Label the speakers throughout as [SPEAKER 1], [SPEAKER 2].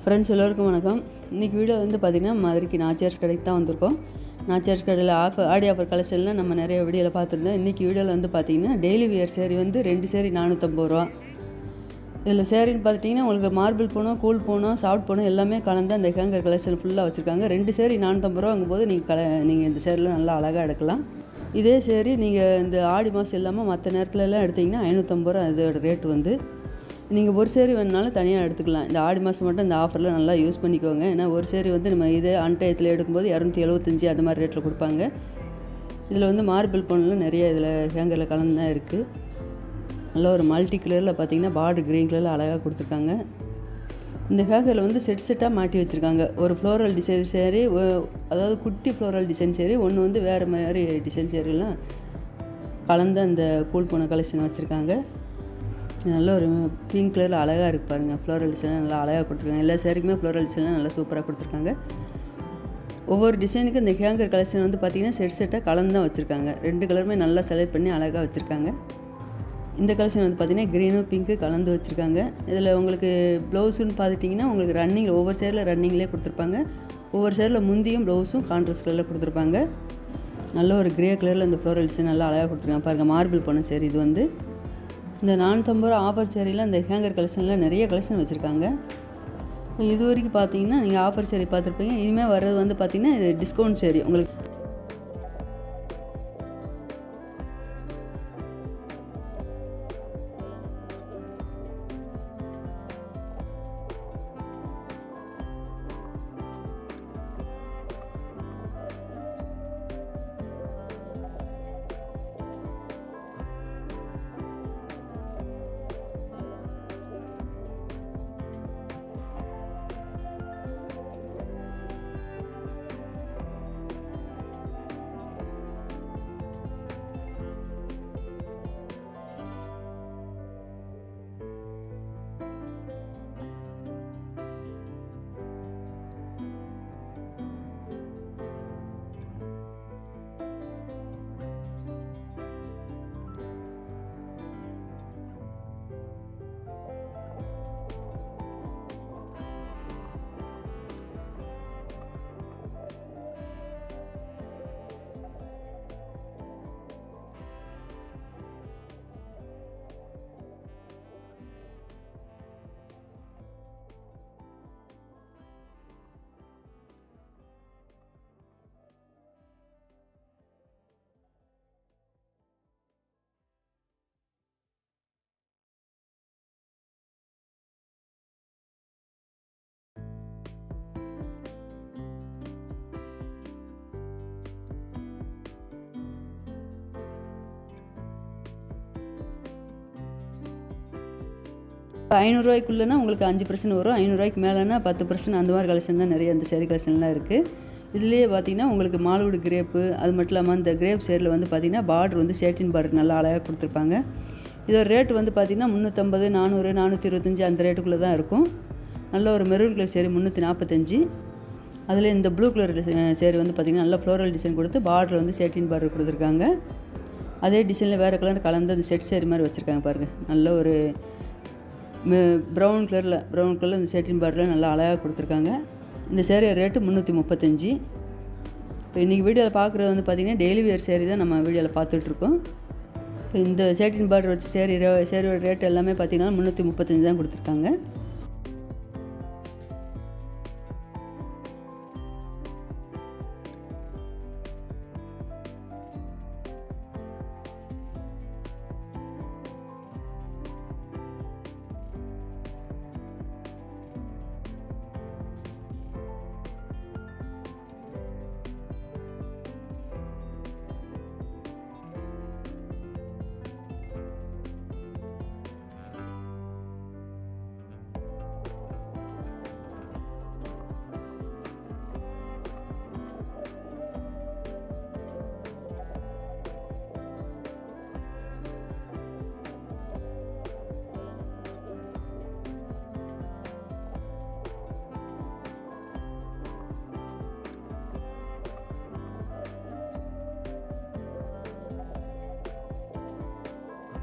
[SPEAKER 1] friends எல்லோருக்கும் வணக்கம் இன்றைக்கி வீடியோ வந்து பார்த்திங்கன்னா மதுரைக்கு நாச்சியார்ஸ் கடைக்கு தான் வந்திருக்கோம் நாச்சியார்ஸ் கடையில் ஆஃபர் ஆடி ஆஃபர் கலெக்ஷன்லாம் நம்ம நிறைய வீடியோவில் பார்த்துருந்தோம் இன்றைக்கி வீடியோவில் வந்து பார்த்திங்கன்னா டெய்லி வியர் சேரீ வந்து ரெண்டு சேரீ நானூற்றம்பது ரூபா இதில் சேரீன்னு பார்த்துட்டிங்கன்னா உங்களுக்கு மார்பிள் போனோம் கூல் போனோம் சாஃப்ட் போனோம் எல்லாமே கலந்து அந்த ஹேங்கர் கலெக்ஷன் ஃபுல்லாக வச்சுருக்காங்க ரெண்டு சேரீ நானூற்றம்பது ரூபாங்கும் போது நீங்கள் கல நீங்கள் இந்த சேரீலாம் நல்லா அழகாக எடுக்கலாம் இதே சேரீ நீங்கள் இந்த ஆடி மாதம் இல்லாமல் மற்ற நேரத்துல எல்லாம் எடுத்திங்கன்னா ஐநூற்றம்பது ரூபா இதோட ரேட் வந்து நீங்கள் ஒரு சேரீ வேணுனாலும் தனியாக எடுத்துக்கலாம் இந்த ஆடி மாதம் மட்டும் இந்த ஆஃபரில் நல்லா யூஸ் பண்ணிக்கோங்க ஏன்னா ஒரு சேரீ வந்து நம்ம இதே அன்டயத்தில் எடுக்கும்போது இரநூத்தி எழுபத்தஞ்சி அந்த மாதிரி ரேட்டில் கொடுப்பாங்க இதில் வந்து மார்பிள் பொண்ணுலாம் நிறைய இதில் ஹேங்கரில் கலந்து தான் இருக்குது நல்ல ஒரு மல்டி கலரில் பார்த்தீங்கன்னா பார்டர் க்ரீன் கலரில் அழகாக கொடுத்துருக்காங்க இந்த ஹேங்கரில் வந்து செட் செட்டாக மாட்டி வச்சுருக்காங்க ஒரு ஃப்ளோரல் டிசைன் சேரீ ஒ- அதாவது குட்டி ஃப்ளோரல் டிசைன் சேரீ ஒன்று வந்து வேறு மாதிரி டிசைன் சேரீலாம் கலந்த அந்த கூல் போன கலெக்ஷன் வச்சுருக்காங்க நல்ல ஒரு பிங்க் கலரில் அழகாக இருக்கு பாருங்கள் ஃப்ளோரல் டிசைன் நல்லா அழகாக கொடுத்துருக்காங்க எல்லா சேரீக்குமே ஃப்ளோரல் டிசைன்லாம் நல்லா சூப்பராக கொடுத்துருக்காங்க ஒவ்வொரு டிசைனுக்கு இந்த ஹேங்கர் கலெக்ஷன் வந்து பார்த்திங்கன்னா செட் செட்டாக கலந்து தான் வச்சுருக்காங்க ரெண்டு கலருமே நல்லா செலக்ட் பண்ணி அழகாக வச்சுருக்காங்க இந்த கலெக்ஷன் வந்து பார்த்திங்கன்னா க்ரீனும் பிங்க்கு கலந்து வச்சுருக்காங்க இதில் உங்களுக்கு ப்ளவுஸுன்னு பார்த்துட்டிங்கன்னா உங்களுக்கு ரன்னிங் ஒவ்வொரு சேரில் ரன்னிங்லேயே கொடுத்துருப்பாங்க ஒவ்வொரு சேரில் முந்தியும் ப்ளவுஸும் கான்ட்ராஸ்ட் கலரில் கொடுத்துருப்பாங்க நல்ல ஒரு கிரே கலரில் இந்த ஃப்ளோரல் டிசைன் நல்லா அழகாக கொடுத்துருக்காங்க பாருங்கள் மார்பிள் போன சேரீ இது வந்து இந்த நானூற்றம்பது ரூபா ஆஃபர் சேரீலாம் இந்த ஹேங்கர் கலெக்ஷனில் நிறைய கலெக்ஷன் வச்சுருக்காங்க இது வரைக்கும் பார்த்தீங்கன்னா நீங்கள் ஆஃபர் சேரீ பார்த்துருப்பீங்க இனிமேல் வர்றது வந்து பார்த்தீங்கன்னா இது டிஸ்கவுண்ட் சேரீ உங்களுக்கு இப்போ ஐநூறுரூவாய்க்குள்ளேனா உங்களுக்கு அஞ்சு பர்சன்ட் வரும் ஐநூறுரூவாய்க்கு மேலேனா பத்து பர்சன்ட் அந்த மாதிரி கலெக்ஷன் தான் நிறைய அந்த சேரீ கலெக்ஷன்லாம் இருக்குது இதுலேயே பார்த்தீங்கன்னா உங்களுக்கு மால்வுட் கிரேப்பு அது மட்டும் இல்லாமல் அந்த கிரேப் சேரில் வந்து பார்த்தீங்கன்னா பார்டர் வந்து சேட்டின் பார்டர் நல்லா அழகாக கொடுத்துருப்பாங்க இதோட ரேட் வந்து பார்த்தீங்கன்னா முந்நூற்றம்பது நானூறு நானூற்றி இருபத்தஞ்சி அந்த ரேட்டுக்குள்ளே தான் இருக்கும் நல்ல ஒரு மெரூன் கலர் சேரீ முந்நூற்றி நாற்பத்தஞ்சு அதில் இந்த ப்ளூ கலர் சேரீ வந்து பார்த்திங்கன்னா நல்ல ஃப்ளோரல் டிசைன் கொடுத்து பார்டர் வந்து சேட்டின் பார்டர் கொடுத்துருக்காங்க அதே டிசைனில் வேறு கலர் கலந்து அந்த செட் சேரீ மாதிரி வச்சுருக்காங்க பாருங்கள் நல்ல ஒரு ப்ரௌன் கலரில் ப்ரௌன் கலரில் இந்த சேட்டின் பார்டரில் நல்லா அழகாக கொடுத்துருக்காங்க இந்த சேரீ ரேட்டு முந்நூற்றி முப்பத்தஞ்சு இப்போ இன்றைக்கி வீடியோவில் பார்க்குறது வந்து பார்த்திங்கன்னா டெய்லி வியர் சேரீ தான் நம்ம வீடியோவில் பார்த்துட்ருக்கோம் இப்போ இந்த சேட்டின் பார்டர் வச்சு சேரீ ரே- சேரீயோட ரேட் எல்லாமே பார்த்திங்கன்னா முந்நூற்றி முப்பத்தஞ்சு தான் கொடுத்துருக்காங்க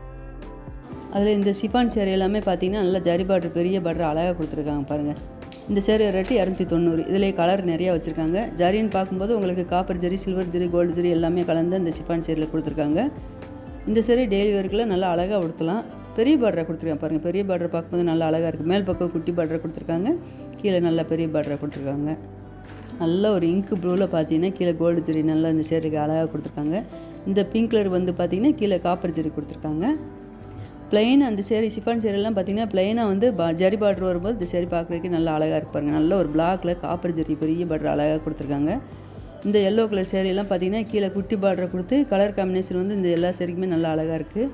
[SPEAKER 1] அதில் இந்த சிஃபான் சேரீ எல்லாமே பார்த்தீங்கன்னா நல்லா ஜரி பார்டர் பெரிய பார்டர் அழகாக கொடுத்துருக்காங்க பாருங்கள் இந்த சேரீ ரேட்டு இரநூத்தி தொண்ணூறு இதில் கலர் நிறையா வச்சுருக்காங்க ஜரின்னு பார்க்கும்போது உங்களுக்கு copper zari silver zari gold zari எல்லாமே கலந்து இந்த சிப்பான் சேரியில் கொடுத்துருக்காங்க இந்த சேரீ டெய்லி வேர்க்கில் நல்லா அழகாக உடுத்தலாம் பெரிய பார்டரை கொடுத்துருக்காங்க பாருங்கள் பெரிய பார்டர் பார்க்கும்போது நல்லா அழகாக இருக்குது மேல் பக்கம் குட்டி பார்டரை கொடுத்துருக்காங்க கீழே நல்லா பெரிய பார்டரை கொடுத்துருக்காங்க நல்ல ஒரு இங்கு ப்ளூவில் பார்த்தீங்கன்னா கீழே கோல்டு ஜெரி நல்லா இந்த சேரீக்கு அழகாக கொடுத்துருக்காங்க இந்த பிங்க் கலர் வந்து பார்த்தீங்கன்னா கீழே காப்பர் ஜெரி கொடுத்துருக்காங்க பிளெயின் அந்த சேரீ சிஃபான் சேரீலாம் பார்த்தீங்கன்னா பிளெயினாக வந்து ப ஜரி பார்டர் வரும்போது இந்த சேரீ பார்க்குறதுக்கு நல்லா அழகாக இருக்கு பாருங்கள் நல்ல ஒரு பிளாக்ல காப்பர் ஜெரி பெரிய பார்டர் அழகாக கொடுத்துருக்காங்க இந்த எல்லோ கலர் சேரீலாம் பார்த்தீங்கன்னா கீழே குட்டி பார்டரை கொடுத்து கலர் காம்பினேஷன் வந்து இந்த எல்லா சேரீக்குமே நல்லா அழகாக இருக்குது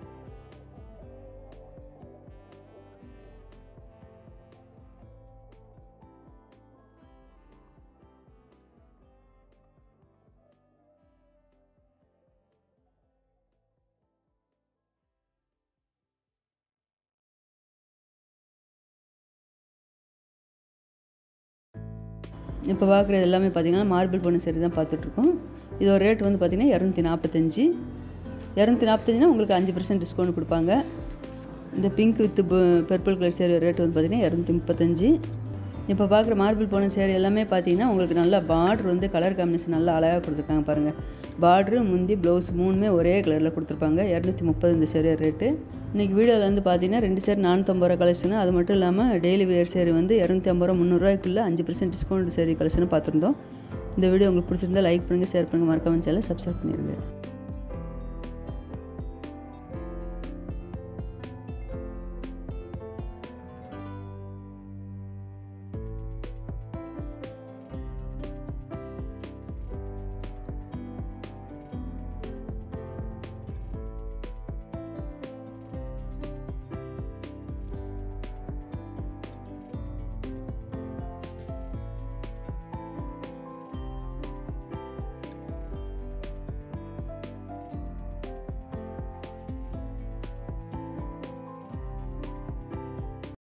[SPEAKER 1] இப்போ பார்க்குறது எல்லாமே பார்த்தீங்கன்னா மார்பிள் பொண்ணு சரி தான் பார்த்துட்ருக்கோம் இதோட ரேட் வந்து பார்த்தீங்கன்னா இரநூத்தி நாற்பத்தஞ்சு இரநூத்தி நாற்பத்தஞ்சுனா உங்களுக்கு அஞ்சு பர்சன்ட் டிஸ்கவுண்ட் கொடுப்பாங்க இந்த pink with purple colour sari rate வந்து பார்த்தீங்கன்னா இரநூத்தி முப்பத்தஞ்சு இப்போ பார்க்குற மார்பிள் போன சேரீ எல்லாமே பார்த்தீங்கன்னா உங்களுக்கு நல்லா பார்டர் வந்து கலர் காம்பினேஷன் நல்லா அழகாக கொடுத்துருக்காங்க பாருங்கள் பார்ட்ரு முந்தி ப்ளவுஸ் மூணுமே ஒரே கலரில் கொடுத்துருப்பாங்க இரநூத்தி முப்பது இந்த சேரீ ரேட்டு இன்றைக்கி வீடியோவில் வந்து பார்த்தீங்கன்னா ரெண்டு சேர் நானூற்றம்பது ரூபா கலெக்ஷனு அது மட்டும் இல்லாமல் டெய்லி வேர் சேரீ வந்து இரநூத்தி ஐம்பது ரூபா முந்நூறுரூவாய்க்குள்ளே அஞ்சு பர்சன்ட் டிஸ்கவுண்ட் சேரீ கலெக்ஷனு பார்த்துருந்தோம் இந்த வீடியோ உங்களுக்கு பிடிச்சிருந்தா லைக் பண்ணுங்கள் ஷேர் பண்ணுங்கள் மறக்காம சேனலை சப்ஸ்கிரைப் பண்ணிடுங்க